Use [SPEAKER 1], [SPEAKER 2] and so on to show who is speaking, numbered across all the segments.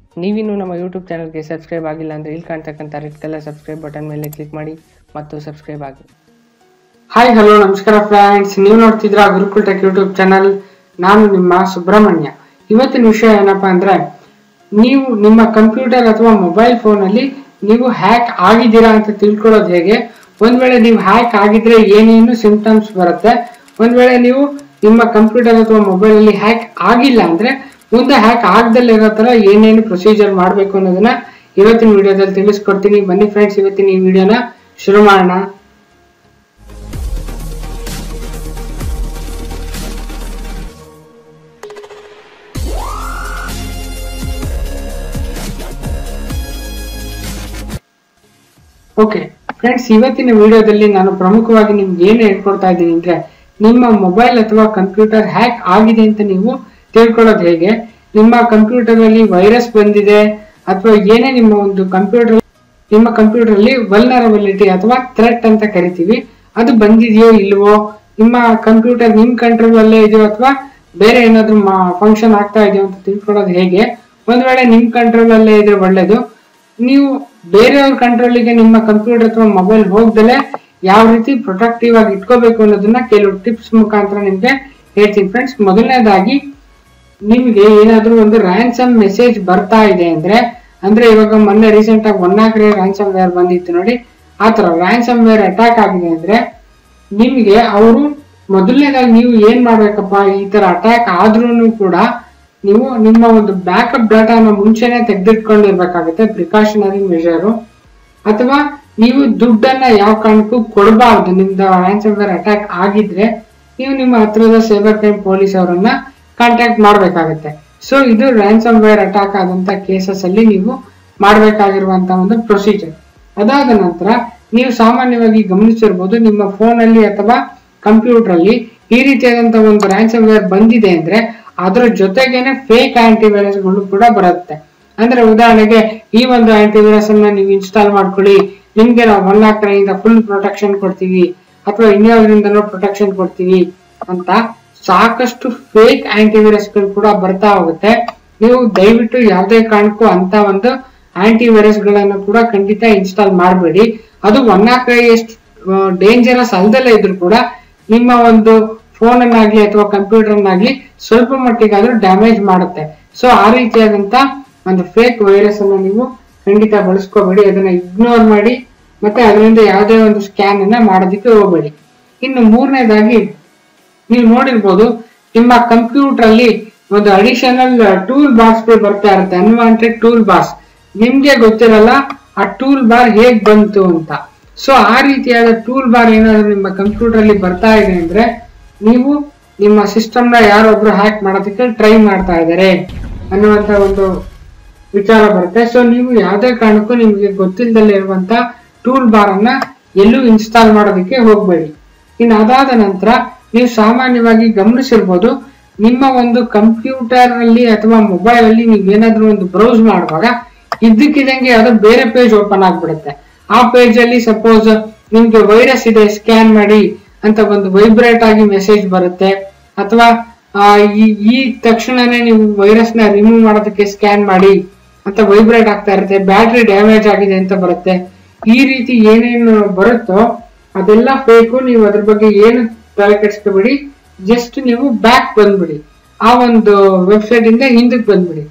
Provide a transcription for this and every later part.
[SPEAKER 1] ನೀವಿನ್ನೂ ನಮ್ಮ ಯೂಟ್ಯೂಬ್ ಚಾನಲ್ಗೆ ಸಬ್ಸ್ಕ್ರೈಬ್ ಆಗಿಲ್ಲ ಅಂದರೆ ಇಲ್ಲಿ ಕಾಣ್ತಕ್ಕಂಥ ರೆಡ್ ಕಲರ್ ಸಬ್ಸ್ಕ್ರೈಬ್ ಬಟನ್ ಮೇಲೆ ಕ್ಲಿಕ್ ಮಾಡಿ ಮತ್ತು ಸಬ್ಸ್ಕ್ರೈಬ್ ಆಗಿ
[SPEAKER 2] ಹಾಯ್ ಹಲೋ ನಮಸ್ಕಾರ ಫ್ರೆಂಡ್ಸ್ ನೀವು ನೋಡ್ತಿದ್ರ ಗುರುಕುಲ್ ಟೆಕ್ ಯೂಟ್ಯೂಬ್ ಚಾನಲ್ ನಾನು ನಿಮ್ಮ ಸುಬ್ರಹ್ಮಣ್ಯ ಇವತ್ತಿನ ವಿಷಯ ಏನಪ್ಪಾ ಅಂದ್ರೆ ನೀವು ನಿಮ್ಮ ಕಂಪ್ಯೂಟರ್ ಅಥವಾ ಮೊಬೈಲ್ ಫೋನ್ ಅಲ್ಲಿ ನೀವು ಹ್ಯಾಕ್ ಆಗಿದ್ದೀರಾ ಅಂತ ತಿಳ್ಕೊಳ್ಳೋದು ಹೇಗೆ ಒಂದ್ ವೇಳೆ ನೀವು ಹ್ಯಾಕ್ ಆಗಿದ್ರೆ ಏನೇನು ಸಿಂಪ್ಟಮ್ಸ್ ಬರುತ್ತೆ ಒಂದ್ ವೇಳೆ ನೀವು ನಿಮ್ಮ ಕಂಪ್ಯೂಟರ್ ಅಥವಾ ಮೊಬೈಲ್ ಅಲ್ಲಿ ಹ್ಯಾಕ್ ಆಗಿಲ್ಲ ಅಂದ್ರೆ ಮುಂದೆ ಹ್ಯಾಕ್ ಆಗದಲ್ಲೇ ಇರೋ ತರ ಏನೇನು ಪ್ರೊಸೀಜರ್ ಮಾಡಬೇಕು ಅನ್ನೋದನ್ನ ಇವತ್ತಿನ ವಿಡಿಯೋದಲ್ಲಿ ತಿಳಿಸ್ಕೊಡ್ತೀನಿ ಬನ್ನಿ ಫ್ರೆಂಡ್ಸ್ ಇವತ್ತಿನ ಈ ವಿಡಿಯೋನ ಶುರು ಮಾಡೋಣ ಓಕೆ ಫ್ರೆಂಡ್ಸ್ ಇವತ್ತಿನ ವಿಡಿಯೋದಲ್ಲಿ ನಾನು ಪ್ರಮುಖವಾಗಿ ನಿಮ್ಗೆ ಏನು ಹೇಳ್ಕೊಡ್ತಾ ಇದ್ದೀನಿ ಅಂದ್ರೆ ನಿಮ್ಮ ಮೊಬೈಲ್ ಅಥವಾ ಕಂಪ್ಯೂಟರ್ ಹ್ಯಾಕ್ ಆಗಿದೆ ಅಂತ ನೀವು ತಿಳ್ಕೊಳ್ಳೋದು ಹೇಗೆ ನಿಮ್ಮ ಕಂಪ್ಯೂಟರ್ ಅಲ್ಲಿ ವೈರಸ್ ಬಂದಿದೆ ಅಥವಾ ಏನೇ ನಿಮ್ಮ ಒಂದು ಕಂಪ್ಯೂಟರ್ ನಿಮ್ಮ ಕಂಪ್ಯೂಟರ್ ಅಲ್ಲಿ ವಲ್ನರಬಿಲಿಟಿ ಅಥವಾ ಥ್ರೆಟ್ ಅಂತ ಕರಿತೀವಿ ಅದು ಬಂದಿದೆಯೋ ಇಲ್ವೋ ನಿಮ್ಮ ಕಂಪ್ಯೂಟರ್ ನಿಮ್ ಕಂಟ್ರೋಲ್ ಅಲ್ಲೇ ಇದೆಯೋ ಅಥವಾ ಬೇರೆ ಏನಾದ್ರೂ ಫಂಕ್ಷನ್ ಆಗ್ತಾ ಇದೆಯೋ ಅಂತ ತಿಳ್ಕೊಳ್ಳೋದು ಹೇಗೆ ಒಂದ್ ವೇಳೆ ನಿಮ್ ಕಂಟ್ರೋಲ್ ಅಲ್ಲೇ ಇದ್ರೆ ಒಳ್ಳೇದು ನೀವು ಬೇರೆಯವ್ರ ಕಂಟ್ರೋಲಿಗೆ ನಿಮ್ಮ ಕಂಪ್ಯೂಟರ್ ಅಥವಾ ಮೊಬೈಲ್ ಹೋಗ್ದಲೆ ಯಾವ ರೀತಿ ಪ್ರೊಟೆಕ್ಟಿವ್ ಆಗಿ ಇಟ್ಕೋಬೇಕು ಅನ್ನೋದನ್ನ ಕೆಲವು ಟಿಪ್ಸ್ ಮುಖಾಂತರ ನಿಮ್ಗೆ ಹೇಳ್ತೀನಿ ಫ್ರೆಂಡ್ಸ್ ಮೊದಲನೇದಾಗಿ ನಿಮ್ಗೆ ಏನಾದ್ರೂ ಒಂದು ರ್ಯಾನ್ಸಮ್ ಮೆಸೇಜ್ ಬರ್ತಾ ಇದೆ ಅಂದ್ರೆ ಅಂದ್ರೆ ಇವಾಗ ಮೊನ್ನೆ ರೀಸೆಂಟ್ ಆಗಿ ಒನ್ ನಾಲ್ಕರೇ ರ್ಯಾನ್ಸಮ್ ವೇರ್ ಬಂದಿತ್ತು ನೋಡಿ ಆತರ ರ್ಯಾನ್ಸಮ್ ವೇರ್ ಅಟ್ಯಾಕ್ ಆಗಿದೆ ಅಂದ್ರೆ ನಿಮ್ಗೆ ಅವರು ಮೊದಲನೇದಾಗಿ ನೀವು ಏನ್ ಮಾಡ್ಬೇಕಪ್ಪ ಈ ತರ ಅಟ್ಯಾಕ್ ಆದ್ರೂ ಕೂಡ ನೀವು ನಿಮ್ಮ ಒಂದು ಬ್ಯಾಕಪ್ ಡಾಟಾನ ಮುಂಚೆನೆ ತೆಗೆದಿಟ್ಕೊಂಡಿರ್ಬೇಕಾಗುತ್ತೆ ಪ್ರಿಕಾಷನರಿ ಮೆಷರು ಅಥವಾ ನೀವು ದುಡ್ಡನ್ನ ಯಾವ ಕಾರಣಕ್ಕೂ ಕೊಡಬಾರ್ದು ನಿಮ್ದು ರ್ಯಾನ್ಸಮ್ ವೇರ್ ಅಟ್ಯಾಕ್ ಆಗಿದ್ರೆ ನೀವು ನಿಮ್ಮ ಹತ್ರದ ಸೈಬರ್ ಕ್ರೈಮ್ ಪೊಲೀಸ್ ಅವರನ್ನ ಕಾಂಟ್ಯಾಕ್ಟ್ ಮಾಡ್ಬೇಕಾಗುತ್ತೆ ಸೊ ಇದು ರ್ಯಾನ್ಸಮ್ ವೇರ್ ಅಟ್ಯಾಕ್ ಆದಂತ ಕೇಸಸ್ ಅಲ್ಲಿ ನೀವು ಮಾಡ್ಬೇಕಾಗಿರುವಂತ ಒಂದು ಪ್ರೊಸೀಜರ್ ಅದಾದ ನಂತರ ನೀವು ಸಾಮಾನ್ಯವಾಗಿ ಗಮನಿಸಿರ್ಬೋದು ನಿಮ್ಮ ಫೋನ್ ಅಲ್ಲಿ ಅಥವಾ ಕಂಪ್ಯೂಟರ್ ಅಲ್ಲಿ ಈ ರೀತಿಯಾದಂತ ಒಂದು ರ್ಯಾನ್ಸಮ್ ವೇರ್ ಬಂದಿದೆ ಅಂದ್ರೆ ಅದರ ಜೊತೆಗೇನೆ ಫೇಕ್ ಆಂಟಿವೈರಸ್ ಗಳು ಕೂಡ ಬರುತ್ತೆ ಅಂದ್ರೆ ಉದಾಹರಣೆಗೆ ಈ ಒಂದು ಆಂಟಿವೈರಸ್ ಅನ್ನ ನೀವು ಇನ್ಸ್ಟಾಲ್ ಮಾಡ್ಕೊಳ್ಳಿ ನಿಮ್ಗೆ ನಾವು ಒನ್ ಲಾಕ್ ಕಡೆಯಿಂದ ಫುಲ್ ಪ್ರೊಟೆಕ್ಷನ್ ಕೊಡ್ತೀವಿ ಅಥವಾ ಇನ್ಯಾವುದರಿಂದನೂ ಪ್ರೊಟೆಕ್ಷನ್ ಕೊಡ್ತೀವಿ ಅಂತ ಸಾಕಷ್ಟು ಫೇಕ್ ಆಂಟಿವೈರಸ್ ಗಳು ಕೂಡ ಬರ್ತಾ ಹೋಗುತ್ತೆ ನೀವು ದಯವಿಟ್ಟು ಯಾವುದೇ ಕಾರಣಕ್ಕೂ ಅಂತ ಒಂದು ಆಂಟಿವೈರಸ್ ಗಳನ್ನು ಕೂಡ ಖಂಡಿತ ಇನ್ಸ್ಟಾಲ್ ಮಾಡಬೇಡಿ ಅದು ಒನ್ ನಾಲ್ಕ ಎಷ್ಟು ಡೇಂಜರಸ್ ಅಲ್ದಲ್ಲೇ ಇದ್ರು ಕೂಡ ನಿಮ್ಮ ಒಂದು ಫೋನ್ ಅನ್ನಾಗ್ಲಿ ಅಥವಾ ಕಂಪ್ಯೂಟರ್ ಅನ್ನಾಗ್ಲಿ ಸ್ವಲ್ಪ ಮಟ್ಟಿಗಾದ್ರೂ ಡ್ಯಾಮೇಜ್ ಮಾಡುತ್ತೆ ಸೊ ಆ ರೀತಿಯಾದಂತ ಒಂದು ಫೇಕ್ ವೈರಸ್ ಅನ್ನ ನೀವು ಖಂಡಿತ ಬಳಸ್ಕೋಬೇಡಿ ಅದನ್ನ ಇಗ್ನೋರ್ ಮಾಡಿ ಮತ್ತೆ ಅದರಿಂದ ಯಾವುದೇ ಒಂದು ಸ್ಕ್ಯಾನ್ ಅನ್ನ ಮಾಡೋದಕ್ಕೆ ಹೋಗಬೇಡಿ ಇನ್ನು ಮೂರನೇದಾಗಿ ನೀವು ನೋಡಿರ್ಬೋದು ನಿಮ್ಮ ಕಂಪ್ಯೂಟರ್ ಅಲ್ಲಿ ಒಂದು ಅಡಿಷನಲ್ ಟೂಲ್ ಬಾರ್ಸ್ ಗಳು ಬರ್ತಾ ಇರುತ್ತೆ ಅನ್ವಾಂಟೆಡ್ ಟೂಲ್ ಬಾರ್ಸ್ ನಿಮ್ಗೆ ಗೊತ್ತಿರಲ್ಲ ಆ ಟೂಲ್ ಬಾರ್ ಹೇಗ್ ಬಂತು ಅಂತ ಸೊ ಆ ರೀತಿಯಾದ ಟೂಲ್ ಬಾರ್ ಏನಾದ್ರು ನಿಮ್ಮ ಕಂಪ್ಯೂಟರ್ ಅಲ್ಲಿ ಬರ್ತಾ ಇದೆ ಅಂದ್ರೆ ನೀವು ನಿಮ್ಮ ಸಿಸ್ಟಮ್ ನ ಯಾರೊಬ್ರು ಹ್ಯಾಕ್ ಮಾಡೋದಕ್ಕೆ ಟ್ರೈ ಮಾಡ್ತಾ ಇದ್ದಾರೆ ಅನ್ನುವಂತ ಒಂದು ವಿಚಾರ ಬರುತ್ತೆ ಸೊ ನೀವು ಯಾವುದೇ ಕಾರಣಕ್ಕೂ ನಿಮಗೆ ಗೊತ್ತಿಲ್ಲದಲ್ಲೇ ಇರುವಂತ ಟೂಲ್ ಬಾರ್ ಅನ್ನ ಎಲ್ಲೂ ಇನ್ಸ್ಟಾಲ್ ಮಾಡೋದಕ್ಕೆ ಹೋಗ್ಬೇಡಿ ಇನ್ನು ಅದಾದ ನಂತರ ನೀವು ಸಾಮಾನ್ಯವಾಗಿ ಗಮನಿಸಿರ್ಬೋದು ನಿಮ್ಮ ಒಂದು ಕಂಪ್ಯೂಟರ್ ಅಲ್ಲಿ ಅಥವಾ ಮೊಬೈಲ್ ಅಲ್ಲಿ ನೀವು ಏನಾದ್ರೂ ಒಂದು ಬ್ರೌಸ್ ಮಾಡುವಾಗ ಇದ್ದಕ್ಕಿದಂಗೆ ಯಾವ್ದೋ ಬೇರೆ ಪೇಜ್ ಓಪನ್ ಆಗ್ಬಿಡುತ್ತೆ ಆ ಪೇಜ್ ಅಲ್ಲಿ ಸಪೋಸ್ ನಿಮ್ಗೆ ವೈರಸ್ ಇದೆ ಸ್ಕ್ಯಾನ್ ಮಾಡಿ ಅಂತ ಒಂದು ವೈಬ್ರೇಟ್ ಆಗಿ ಮೆಸೇಜ್ ಬರುತ್ತೆ ಅಥವಾ ಆ, ಈ ಈ ತಕ್ಷಣನೇ ನೀವು ವೈರಸ್ ನ ರಿಮೂವ್ ಮಾಡೋದಕ್ಕೆ ಸ್ಕ್ಯಾನ್ ಮಾಡಿ ಅಂತ ವೈಬ್ರೇಟ್ ಆಗ್ತಾ ಇರುತ್ತೆ ಬ್ಯಾಟ್ರಿ ಡ್ಯಾಮೇಜ್ ಆಗಿದೆ ಅಂತ ಬರುತ್ತೆ ಈ ರೀತಿ ಏನೇನು ಬರುತ್ತೋ ಅದೆಲ್ಲ ಫೇಕು ನೀವು ಅದ್ರ ಬಗ್ಗೆ ಏನು ತಲೆ ಕೆಡಿಸ್ಕೋಬೇಡಿ ಜಸ್ಟ್ ನೀವು ಬ್ಯಾಕ್ ಬಂದ್ಬಿಡಿ ಆ ಒಂದು ವೆಬ್ಸೈಟ್ ಇಂದ ಹಿಂದಕ್ಕೆ ಬಂದ್ಬಿಡಿ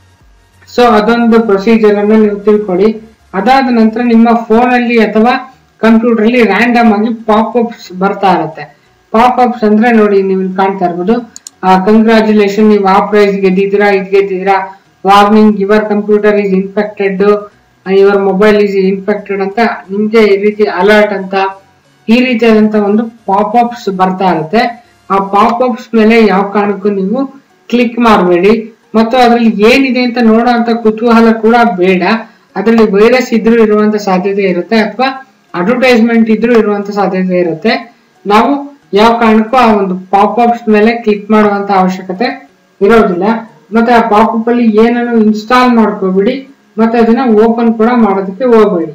[SPEAKER 2] ಸೊ ಅದೊಂದು ಪ್ರೊಸೀಜರ್ ಅನ್ನ ನೀವು ತಿಳ್ಕೊಳ್ಳಿ ಅದಾದ ನಂತರ ನಿಮ್ಮ ಫೋನ್ ಅಲ್ಲಿ ಅಥವಾ ಕಂಪ್ಯೂಟರ್ ಅಲ್ಲಿ ರ್ಯಾಂಡಮ್ ಆಗಿ ಪಾಪ್ ಅಪ್ಸ್ ಬರ್ತಾ ಇರುತ್ತೆ ಪಾಪ್ ಅಪ್ಸ್ ಅಂದ್ರೆ ನೋಡಿ ನೀವು ಇಲ್ಲಿ ಕಾಣ್ತಾ ಇರ್ಬೋದು ಕಂಗ್ರಾಚುಲೇಷನ್ ನೀವು ಆ ಪ್ರೈಸ್ ಗೆದ್ದಿದ್ದೀರಾ ಇದು ಗೆದ್ದಿದ್ದೀರಾ warning your computer is infected your mobile is infected ಅಂತ ನಿಮ್ಗೆ ಈ ರೀತಿ ಅಲರ್ಟ್ ಅಂತ ಈ ರೀತಿಯಾದಂತ ಒಂದು ಪಾಪ್ ಅಪ್ಸ್ ಬರ್ತಾ ಇರುತ್ತೆ ಆ ಪಾಪ್ ಅಪ್ಸ್ ಮೇಲೆ ಯಾವ ಕಾರಣಕ್ಕೂ ನೀವು ಕ್ಲಿಕ್ ಮಾಡಬೇಡಿ ಮತ್ತು ಅದ್ರಲ್ಲಿ ಏನಿದೆ ಅಂತ ನೋಡೋ ಅಂತ ಕುತೂಹಲ ಕೂಡ ಬೇಡ ಅದರಲ್ಲಿ ವೈರಸ್ ಇದ್ರೂ ಇರುವಂತ ಸಾಧ್ಯತೆ ಇರುತ್ತೆ ಅಥವಾ ಅಡ್ವರ್ಟೈಸ್ಮೆಂಟ್ ಇದ್ರೂ ಇರುವಂತ ಸಾಧ್ಯತೆ ಇರುತ್ತೆ ನಾವು ಯಾವ ಕಾರಣಕ್ಕೂ ಆ ಒಂದು ಪಾಪ್ ಅಪ್ಸ್ ಮೇಲೆ ಕ್ಲಿಕ್ ಮಾಡುವಂತ ಅವಶ್ಯಕತೆ ಇರೋದಿಲ್ಲ ಮತ್ತೆ ಆ ಪಾಪ್ ಅಪ್ ಅಲ್ಲಿ ಏನನ್ನು ಇನ್ಸ್ಟಾಲ್ ಮಾಡ್ಕೋಬಿಡಿ ಮತ್ತೆ ಅದನ್ನ ಓಪನ್ ಕೂಡ ಮಾಡೋದಕ್ಕೆ ಹೋಗಬೇಡಿ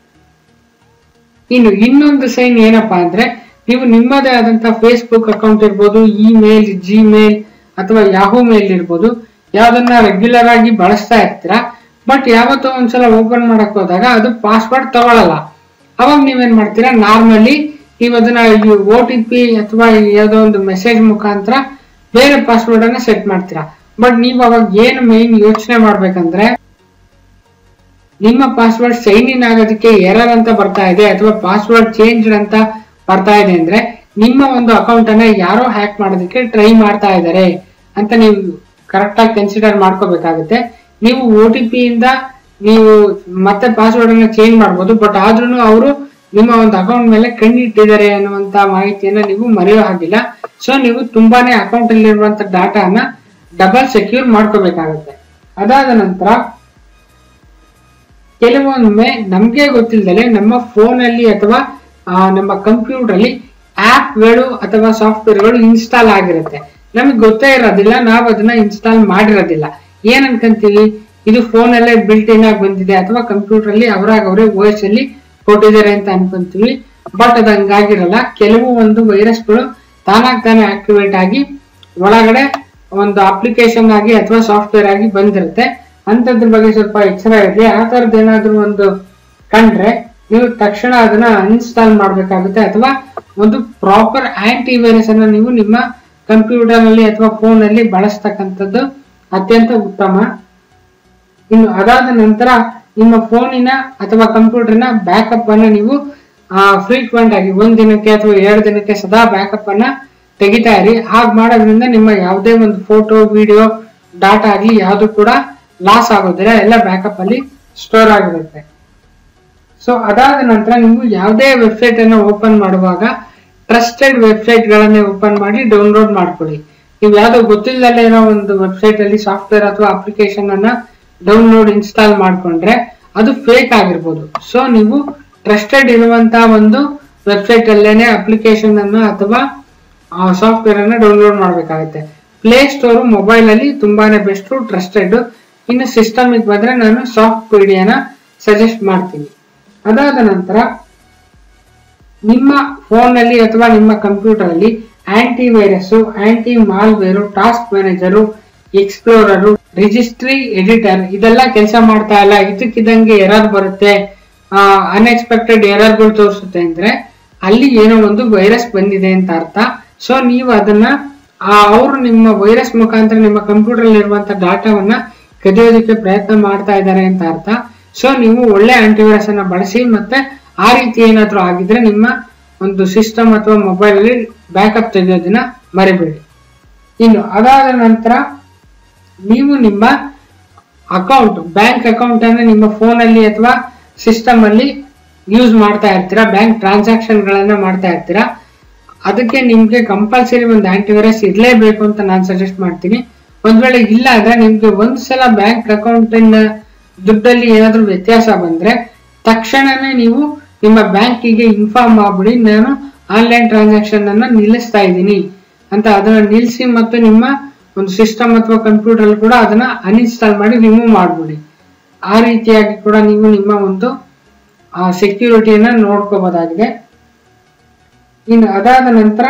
[SPEAKER 2] ಇನ್ನು ಇನ್ನೊಂದು ಸೈನ್ ಏನಪ್ಪಾ ಅಂದ್ರೆ ನೀವು ನಿಮ್ಮದೇ ಆದಂತ ಫೇಸ್ಬುಕ್ ಅಕೌಂಟ್ ಇರ್ಬೋದು ಇಮೇಲ್ ಜಿಮೇಲ್ ಅಥವಾ ಯಾಹೂ ಮೇಲ್ ಇರ್ಬೋದು ಯಾವ್ದನ್ನ ರೆಗ್ಯುಲರ್ ಆಗಿ ಬಳಸ್ತಾ ಇರ್ತೀರಾ ಬಟ್ ಯಾವತ್ತೋ ಒಂದ್ಸಲ ಓಪನ್ ಮಾಡಕ್ ಹೋದಾಗ ಅದು ಪಾಸ್ವರ್ಡ್ ತಗೊಳಲ್ಲ ಅವಾಗ ನೀವೇನ್ ಮಾಡ್ತೀರಾ ನಾರ್ಮಲಿ ನೀವು ಅದನ್ನ ಓ ಟಿ ಪಿ ಅಥವಾ ಯಾವುದೋ ಒಂದು ಮೆಸೇಜ್ ಮುಖಾಂತರ ಬೇರೆ ಪಾಸ್ವರ್ಡ್ ಅನ್ನ ಸೆಟ್ ಮಾಡ್ತೀರಾ ಬಟ್ ನೀವು ಅವಾಗ ಏನು ಮೈನ್ ಯೋಚನೆ ಮಾಡ್ಬೇಕಂದ್ರೆ ನಿಮ್ಮ ಪಾಸ್ವರ್ಡ್ ಸೈನ್ ಇನ್ ಆಗೋದಕ್ಕೆ ಎರರ್ ಅಂತ ಬರ್ತಾ ಇದೆ ಅಥವಾ ಪಾಸ್ವರ್ಡ್ ಚೇಂಜ್ ಅಂತ ಬರ್ತಾ ಇದೆ ಅಂದ್ರೆ ನಿಮ್ಮ ಒಂದು ಅಕೌಂಟ್ ಅನ್ನ ಯಾರೋ ಹ್ಯಾಕ್ ಮಾಡೋದಕ್ಕೆ ಟ್ರೈ ಮಾಡ್ತಾ ಇದ್ದಾರೆ ಅಂತ ನೀವು ಕರೆಕ್ಟ್ ಆಗಿ ಕನ್ಸಿಡರ್ ಮಾಡ್ಕೋಬೇಕಾಗುತ್ತೆ ನೀವು ಒ ಟಿ ಪಿ ಇಂದ ನೀವು ಮತ್ತೆ ಪಾಸ್ವರ್ಡ್ ಅನ್ನ ಚೇಂಜ್ ಮಾಡ್ಬೋದು ಬಟ್ ಆದ್ರೂ ಅವರು ನಿಮ್ಮ ಒಂದು ಅಕೌಂಟ್ ಮೇಲೆ ಕಣ್ಣಿಟ್ಟಿದ್ದಾರೆ ಅನ್ನುವಂತ ಮಾಹಿತಿಯನ್ನ ನೀವು ಮರೆಯೋ ಹಾಗಿಲ್ಲ ಸೊ ನೀವು ತುಂಬಾನೇ ಅಕೌಂಟ್ ಅಲ್ಲಿರುವಂತ ಡಾಟಾನ ಡಬಲ್ ಸೆಕ್ಯೂರ್ ಮಾಡ್ಕೋಬೇಕಾಗುತ್ತೆ ಅದಾದ ನಂತರ ಕೆಲವೊಮ್ಮೆ ನಮ್ಗೆ ಗೊತ್ತಿಲ್ಲದೆ ನಮ್ಮ ಫೋನ್ ಅಲ್ಲಿ ಅಥವಾ ಆ, ನಮ್ಮ ಕಂಪ್ಯೂಟರ್ ಅಲ್ಲಿ ಆಪ್ಗಳು ಅಥವಾ ಸಾಫ್ಟ್ವೇರ್ಗಳು ಇನ್ಸ್ಟಾಲ್ ಆಗಿರುತ್ತೆ ನಮಗೆ ಗೊತ್ತೇ ಇರೋದಿಲ್ಲ ನಾವು ಅದನ್ನ ಇನ್ಸ್ಟಾಲ್ ಮಾಡಿರೋದಿಲ್ಲ ಏನ್ ಅನ್ಕೊಂತೀವಿ ಇದು ಫೋನ್ ಅಲ್ಲೇ ಬಿಲ್ಟ್ ಇನ್ ಆಗಿ ಬಂದಿದೆ ಅಥವಾ ಕಂಪ್ಯೂಟರ್ ಅಲ್ಲಿ ಅವರಾಗ ಅವರೇ ಓಎಸ್ ಅಲ್ಲಿ ಕೊಟ್ಟಿದ್ದಾರೆ ಅಂತ ಅನ್ಕೊಂತೀವಿ ಬಟ್ ಅದು ಹಂಗಾಗಿರಲ್ಲ ಕೆಲವು ಒಂದು ವೈರಸ್ಗಳು ತಾನಾಗ್ ತಾನೇ ಆಕ್ಟಿವೇಟ್ ಆಗಿ ಒಳಗಡೆ ಒಂದು ಅಪ್ಲಿಕೇಶನ್ ಆಗಿ ಅಥವಾ ಸಾಫ್ಟ್ವೇರ್ ಆಗಿ ಬಂದಿರುತ್ತೆ ಅಂತದ್ರ ಬಗ್ಗೆ ಸ್ವಲ್ಪ ಎಚ್ಚರ ಇರಲಿ ಆ ತರದ್ ಏನಾದ್ರೂ ಒಂದು ಕಂಡ್ರೆ ನೀವು ತಕ್ಷಣ ಅದನ್ನ ಅನ್ಇನ್ಸ್ಟಾಲ್ ಮಾಡ್ಬೇಕಾಗುತ್ತೆ ಅಥವಾ ಒಂದು ಪ್ರಾಪರ್ ಆಂಟಿ ವೈರಸ್ ಅನ್ನ ನೀವು ನಿಮ್ಮ ಕಂಪ್ಯೂಟರ್ ನಲ್ಲಿ ಅಥವಾ ಫೋನ್ ಅಲ್ಲಿ ಬಳಸ್ತಕ್ಕಂಥದ್ದು ಅತ್ಯಂತ ಉತ್ತಮ ಇನ್ನು ಅದಾದ ನಂತರ ನಿಮ್ಮ ಫೋನಿನ ಅಥವಾ ಕಂಪ್ಯೂಟರ್ನ ಬ್ಯಾಕಪ್ ಅನ್ನ ನೀವು ಫ್ರೀಕ್ವೆಂಟ್ ಆಗಿ ಒಂದ್ ದಿನಕ್ಕೆ ಅಥವಾ ಎರಡು ದಿನಕ್ಕೆ ಸದಾ ಬ್ಯಾಕಪ್ ಅನ್ನ ತೆಗಿತಾ ಇರಿ ಹಾಗೆ ಮಾಡೋದ್ರಿಂದ ನಿಮ್ಮ ಯಾವುದೇ ಒಂದು ಫೋಟೋ ವಿಡಿಯೋ ಡಾಟಾ ಆಗ್ಲಿ ಯಾವುದು ಕೂಡ ಲಾಸ್ ಆಗೋದಿಲ್ಲ ಎಲ್ಲ ಬ್ಯಾಕಪ್ ಅಲ್ಲಿ ಸ್ಟೋರ್ ಆಗಿರುತ್ತೆ ಸೊ ಅದಾದ ನಂತರ ನೀವು ಯಾವುದೇ ವೆಬ್ಸೈಟ್ ಅನ್ನು ಓಪನ್ ಮಾಡುವಾಗ ಟ್ರಸ್ಟೆಡ್ ವೆಬ್ಸೈಟ್ ಗಳನ್ನೇ ಓಪನ್ ಮಾಡಿ ಡೌನ್ಲೋಡ್ ಮಾಡ್ಕೊಳ್ಳಿ ನೀವು ಯಾವ್ದೋ ಗೊತ್ತಿಲ್ಲದಲ್ಲೇ ಇರೋ ಒಂದು ವೆಬ್ಸೈಟ್ ಅಲ್ಲಿ ಸಾಫ್ಟ್ವೇರ್ ಅಥವಾ ಅಪ್ಲಿಕೇಶನ್ ಅನ್ನ ಡೌನ್ಲೋಡ್ ಇನ್ಸ್ಟಾಲ್ ಮಾಡ್ಕೊಂಡ್ರೆ ಅದು ಫೇಕ್ ಆಗಿರ್ಬೋದು ಸೊ ನೀವು ಟ್ರಸ್ಟೆಡ್ ಇರುವಂತಹ ಒಂದು ವೆಬ್ಸೈಟ್ ಅಲ್ಲೇನೆ ಅಪ್ಲಿಕೇಶನ್ ಅನ್ನು ಅಥವಾ ಸಾಫ್ಟ್ವೇರ್ ಅನ್ನ ಡೌನ್ಲೋಡ್ ಮಾಡಬೇಕಾಗುತ್ತೆ ಪ್ಲೇ ಸ್ಟೋರ್ ಮೊಬೈಲ್ ಅಲ್ಲಿ ತುಂಬಾನೇ ಬೆಸ್ಟ್ ಟ್ರಸ್ಟೆಡ್ ಇನ್ನು ಸಿಸ್ಟಮ್ ಬಂದ್ರೆ ನಾನು ಸಾಫ್ಟ್ ಪೀಡಿಯನ ಸಜೆಸ್ಟ್ ಮಾಡ್ತೀನಿ ಅದಾದ ನಂತರ ನಿಮ್ಮ ಫೋನ್ ಅಲ್ಲಿ ಅಥವಾ ನಿಮ್ಮ ಕಂಪ್ಯೂಟರ್ ಅಲ್ಲಿ anti virus anti malware task manager explorer registry editor ಇದೆಲ್ಲ ಕೆಲಸ ಮಾಡ್ತಾ ಇಲ್ಲ ಇದಕ್ಕಿದ್ದಂಗೆ ಎರರ್ ಬರುತ್ತೆ ಅನ್ಎಕ್ಸ್ಪೆಕ್ಟೆಡ್ ಎರರ್ಗಳು ತೋರಿಸುತ್ತೆ ಅಂದ್ರೆ ಅಲ್ಲಿ ಏನೋ ಒಂದು ವೈರಸ್ ಬಂದಿದೆ ಅಂತ ಅರ್ಥ ಸೊ ನೀವು ಅದನ್ನ ಅವರು ನಿಮ್ಮ ವೈರಸ್ ಮುಖಾಂತರ ನಿಮ್ಮ ಕಂಪ್ಯೂಟರ್ ಇರುವಂತ ಡಾಟಾವನ್ನ ಕದಿಯೋದಕ್ಕೆ ಪ್ರಯತ್ನ ಮಾಡ್ತಾ ಇದ್ದಾರೆ ಅಂತ ಅರ್ಥ ಸೊ ನೀವು ಒಳ್ಳೆ ಆಂಟಿವೈರಸ್ ಅನ್ನ ಬಳಸಿ ಮತ್ತೆ ಆ ರೀತಿ ಏನಾದ್ರೂ ಆಗಿದ್ರೆ ನಿಮ್ಮ ಒಂದು ಸಿಸ್ಟಮ್ ಅಥವಾ ಮೊಬೈಲ್ ಅಲ್ಲಿ ಬ್ಯಾಕಪ್ ತೆಗೆಯೋದನ್ನ ಮರಿಬೇಡಿ ಇನ್ನು ಅದಾದ ನಂತರ ನೀವು ನಿಮ್ಮ ಅಕೌಂಟ್ ಬ್ಯಾಂಕ್ ಅಕೌಂಟ್ ಅನ್ನ ನಿಮ್ಮ ಫೋನ್ ಅಲ್ಲಿ ಅಥವಾ ಸಿಸ್ಟಮ್ ಅಲ್ಲಿ ಯೂಸ್ ಮಾಡ್ತಾ ಇರ್ತೀರಾ ಬ್ಯಾಂಕ್ ಟ್ರಾನ್ಸಾಕ್ಷನ್ ಗಳನ್ನ ಮಾಡ್ತಾ ಇರ್ತೀರಾ ಅದಕ್ಕೆ ನಿಮ್ಗೆ ಕಂಪಲ್ಸರಿ ಒಂದು ಆಂಟಿವೈರಸ್ ಇರಲೇಬೇಕು ಅಂತ ನಾನು ಸಜೆಸ್ಟ್ ಮಾಡ್ತೀನಿ ಒಂದ್ ವೇಳೆ ಇಲ್ಲ ಅಂದ್ರೆ ನಿಮ್ಗೆ ಒಂದ್ಸಲ ಬ್ಯಾಂಕ್ ಅಕೌಂಟ್ ದುಡ್ಡಲ್ಲಿ ಏನಾದ್ರೂ ವ್ಯತ್ಯಾಸ ಬಂದ್ರೆ ತಕ್ಷಣನೇ ನೀವು ನಿಮ್ಮ ಬ್ಯಾಂಕಿಗೆ ಇನ್ಫಾರ್ಮ್ ಮಾಡ್ಬಿಡಿ ನಾನು ಆನ್ಲೈನ್ ಟ್ರಾನ್ಸಾಕ್ಷನ್ ಅನ್ನ ನಿಲ್ಲಿಸ್ತಾ ಇದ್ದೀನಿ ಅಂತ ಅದನ್ನ ನಿಲ್ಲಿಸಿ ಮತ್ತು ನಿಮ್ಮ ಒಂದು ಸಿಸ್ಟಮ್ ಅಥವಾ ಕಂಪ್ಯೂಟರ್ ಅಲ್ಲಿ ಕೂಡ ಅದನ್ನ ಅನ್ಇನ್ಸ್ಟಾಲ್ ಮಾಡಿ ರಿಮೂವ್ ಮಾಡ್ಬಿಡಿ ಆ ರೀತಿಯಾಗಿ ಕೂಡ ನೀವು ನಿಮ್ಮ ಒಂದು ಸೆಕ್ಯೂರಿಟಿಯನ್ನ ನೋಡ್ಕೋಬಹುದಾಗಿದೆ ಇನ್ನು ಅದಾದ ನಂತರ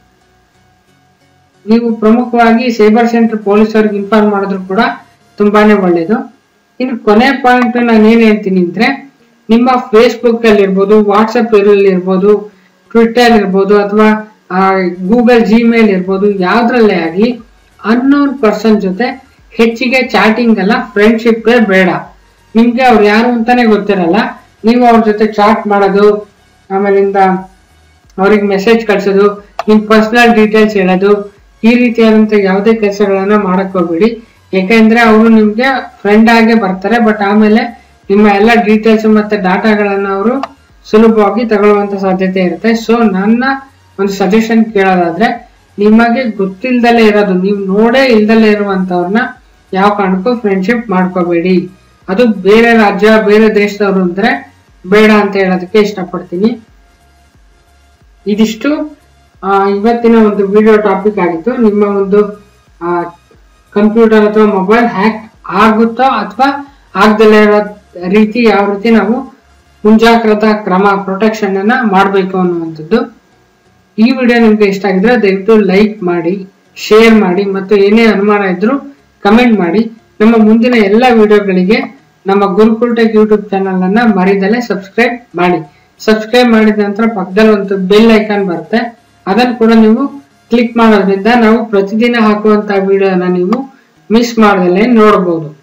[SPEAKER 2] ನೀವು ಪ್ರಮುಖವಾಗಿ ಸೈಬರ್ ಸೆಂಟರ್ ಪೊಲೀಸರಿಗೆ ಇನ್ಫಾರ್ಮ್ ಮಾಡಿದ್ರು ಕೂಡ ತುಂಬಾನೇ ಒಳ್ಳೇದು ಇನ್ನು ಕೊನೆ ಪಾಯಿಂಟ್ ನಾನು ಏನ್ ಹೇಳ್ತೀನಿ ಅಂದ್ರೆ ನಿಮ್ಮ ಫೇಸ್ಬುಕ್ ಅಲ್ಲಿ ಇರ್ಬೋದು ವಾಟ್ಸಪ್ ಅಲ್ಲಿ ಇರ್ಬೋದು ಟ್ವಿಟರ್ ಇರ್ಬೋದು ಅಥವಾ ಗೂಗಲ್ ಜಿಮೇಲ್ ಇರ್ಬೋದು ಯಾವ್ದ್ರಲ್ಲೇ ಆಗಲಿ ಅನ್ನೋನ್ ಪರ್ಸನ್ ಜೊತೆ ಹೆಚ್ಚಿಗೆ ಚಾಟಿಂಗ್ ಅಲ್ಲ ಫ್ರೆಂಡ್ಶಿಪ್ ಬೇಡ ನಿಮ್ಗೆ ಅವ್ರು ಯಾರು ಅಂತಾನೆ ಗೊತ್ತಿರಲ್ಲ ನೀವು ಅವ್ರ ಜೊತೆ ಚಾಟ್ ಮಾಡೋದು ಆಮೇಲಿಂದ ಅವ್ರಿಗೆ ಮೆಸೇಜ್ ಕಳ್ಸೋದು ನಿಮ್ ಪರ್ಸನಲ್ ಡೀಟೇಲ್ಸ್ ಹೇಳೋದು ಈ ರೀತಿಯಾದಂತ ಯಾವುದೇ ಕೆಲಸಗಳನ್ನ ಮಾಡಕ್ ಹೋಗ್ಬೇಡಿ ಯಾಕೆಂದ್ರೆ ಅವರು ನಿಮ್ಗೆ ಫ್ರೆಂಡ್ ಆಗೇ ಬರ್ತಾರೆ ಬಟ್ ಆಮೇಲೆ ನಿಮ್ಮ ಎಲ್ಲ ಡೀಟೇಲ್ಸ್ ಮತ್ತೆ ಡಾಟಾಗಳನ್ನ ಅವರು ಸುಲಭವಾಗಿ ತಗೊಳ್ಳುವಂತ ಸಾಧ್ಯತೆ ಇರುತ್ತೆ ಸೊ ನನ್ನ ಒಂದು ಸಜೆಷನ್ ಕೇಳೋದಾದ್ರೆ ನಿಮಗೆ ಗೊತ್ತಿಲ್ದಲೇ ಇರೋದು ನೀವು ನೋಡೇ ಇಲ್ದಲೇ ಇರುವಂತವ್ರನ್ನ ಯಾವ ಕಾರಣಕ್ಕೂ ಫ್ರೆಂಡ್ಶಿಪ್ ಮಾಡ್ಕೋಬೇಡಿ ಅದು ಬೇರೆ ರಾಜ್ಯ ಬೇರೆ ದೇಶದವರು ಅಂದ್ರೆ ಬೇಡ ಅಂತ ಹೇಳೋದಕ್ಕೆ ಇಷ್ಟಪಡ್ತೀನಿ ಇದಿಷ್ಟು ಆ, ಇವತ್ತಿನ ಒಂದು ವಿಡಿಯೋ ಟಾಪಿಕ್ ಆಗಿತ್ತು ನಿಮ್ಮ ಒಂದು ಕಂಪ್ಯೂಟರ್ ಅಥವಾ ಮೊಬೈಲ್ ಹ್ಯಾಕ್ ಆಗುತ್ತೋ ಅಥವಾ ಆಗ್ದಲೇ ಇರೋ ರೀತಿ ಯಾವ ರೀತಿ ನಾವು ಮುಂಜಾಗ್ರತಾ ಕ್ರಮ ಪ್ರೊಟೆಕ್ಷನ್ ಅನ್ನ ಮಾಡಬೇಕು ಅನ್ನುವಂಥದ್ದು ಈ ವಿಡಿಯೋ ನಿಮ್ಗೆ ಇಷ್ಟ ಆಗಿದ್ರೆ ದಯವಿಟ್ಟು ಲೈಕ್ ಮಾಡಿ ಶೇರ್ ಮಾಡಿ ಮತ್ತು ಏನೇ ಅನುಮಾನ ಇದ್ರೂ ಕಮೆಂಟ್ ಮಾಡಿ ನಮ್ಮ ಮುಂದಿನ ಎಲ್ಲ ವಿಡಿಯೋಗಳಿಗೆ ನಮ್ಮ ಗುರುಕುಲ್ ಟೆಕ್ ಯೂಟ್ಯೂಬ್ ಚಾನಲ್ ಅನ್ನ ಮರಿದಲೆ ಸಬ್ಸ್ಕ್ರೈಬ್ ಮಾಡಿ ಸಬ್ಸ್ಕ್ರೈಬ್ ಮಾಡಿದ ನಂತರ ಪಕ್ಕದಲ್ಲಿ ಒಂದು ಬೆಲ್ ಐಕಾನ್ ಬರುತ್ತೆ ಅದನ್ನು ಕೂಡ ನೀವು ಕ್ಲಿಕ್ ಮಾಡೋದ್ರಿಂದ ನಾವು ಪ್ರತಿದಿನ ಹಾಕುವಂತ ವಿಡಿಯೋನ ನೀವು ಮಿಸ್ ಮಾಡದಲ್ಲೇ ನೋಡಬಹುದು